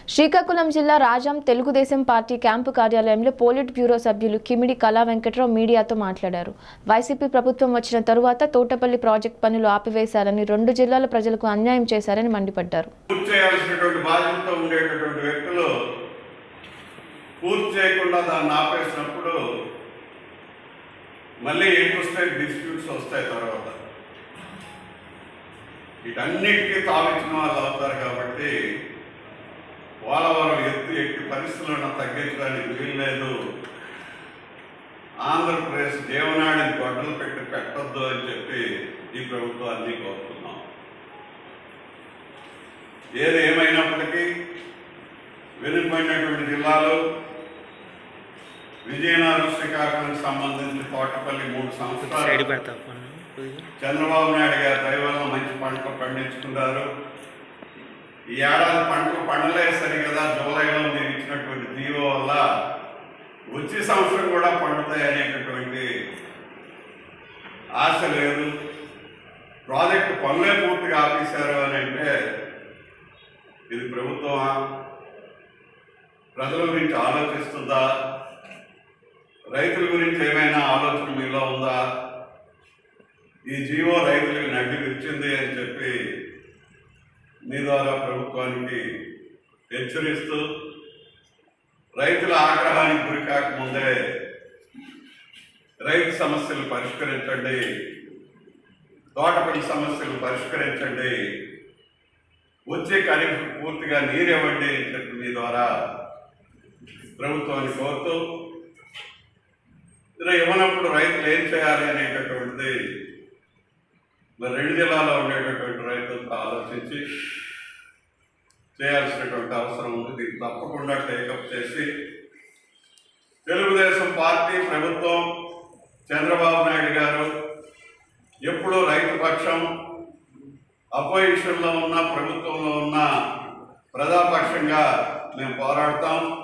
శ్రీకాకుళం జిల్లా Rajam Telugu Desam party camp కార్యాలయంలో polit bureau సభ్యులు కిమిడి కళా వెంకట్రావు మీడియాతో మాట్లాడారు వైసీపీ ప్రభుత్వం వచ్చిన తరువాత తోటపల్లి ప్రాజెక్ట్ పనులు ఆపివేశారని రెండు జిల్లాల ప్రజలకు అన్యాయం చేశారని మండిపడ్డారు పూర్తి చేయాల్సినటువంటి బాధ్యతతో ఉండేటటువంటి వ్యక్తులు పూర్తి చేయకుండా దాన్ని ఆపేసినప్పుడు మళ్ళీ ఇంట్రెస్టెడ్ డిస్ప్యూట్స్ వస్తాయి తర్వాత వీటన్నిటికీ తావించిన వాళ్ళు అవుతారు కాబట్టి వాళ్ళ వాళ్ళ ఎత్తు ఎట్టి పరిస్థితులను తగ్గించడానికి వీల్లేదు ఆంధ్రప్రదేశ్ జీవనాడిని గొడ్డలు పెట్టి పెట్టొద్దు అని చెప్పి ఈ ప్రభుత్వాన్ని కోరుతున్నాం ఏది ఏమైనప్పటికీ వెనుకబడినటువంటి జిల్లాలో విజయనగరం శ్రీకాకుళం సంబంధించి తోటపల్లి మూడు సైడ్ సంవత్సరాలు పెడతా ఫోన్ కొద్దిగా. చంద్రబాబు నాయుడు గారి దయ వల్ల మంచి పంటలు పండించుకున్నారు ఈ ఏడాది పంటలు పండలేదు సరి కదా జూలైలో మీరు ఇచ్చినటువంటి దీవో వల్ల వచ్చే సంవత్సరం కూడా పండుతాయి అనేటటువంటి ఆశ లేదు ప్రాజెక్టు పనులే పూర్తిగా ఆపేశారు అని అంటే ఇది ప్రభుత్వమా ప్రజల గురించి ఆలోచిస్తుందా రైతుల గురించి ఏమైనా ఆలోచన మీలో ఉందా ఈ జీవో రైతులకు నడ్డి విరిచింది అని చెప్పి మీ ద్వారా ప్రభుత్వానికి హెచ్చరిస్తూ రైతుల ఆగ్రహానికి గురి కాకముందే రైతు సమస్యలు పరిష్కరించండి తోటపల్లి సమస్యలు పరిష్కరించండి వచ్చే ఖరీఫ్ పూర్తిగా నీరివ్వండి అని చెప్పి మీ ద్వారా ప్రభుత్వాన్ని కోరుతూ ఇలా ఇవ్వనప్పుడు రైతులు ఏం చేయాలి అనేటటువంటిది మరి రెండు జిల్లాలో ఉండేటటువంటి రైతులతో ఆలోచించి చేయాల్సినటువంటి అవసరం ఉంది దీన్ని తప్పకుండా టేకప్ చేసి తెలుగుదేశం పార్టీ ప్రభుత్వం చంద్రబాబు నాయుడు గారు ఎప్పుడూ రైతు పక్షం అపోజిషన్లో ఉన్న ప్రభుత్వంలో ఉన్న ప్రజాపక్షంగా మేము పోరాడతాం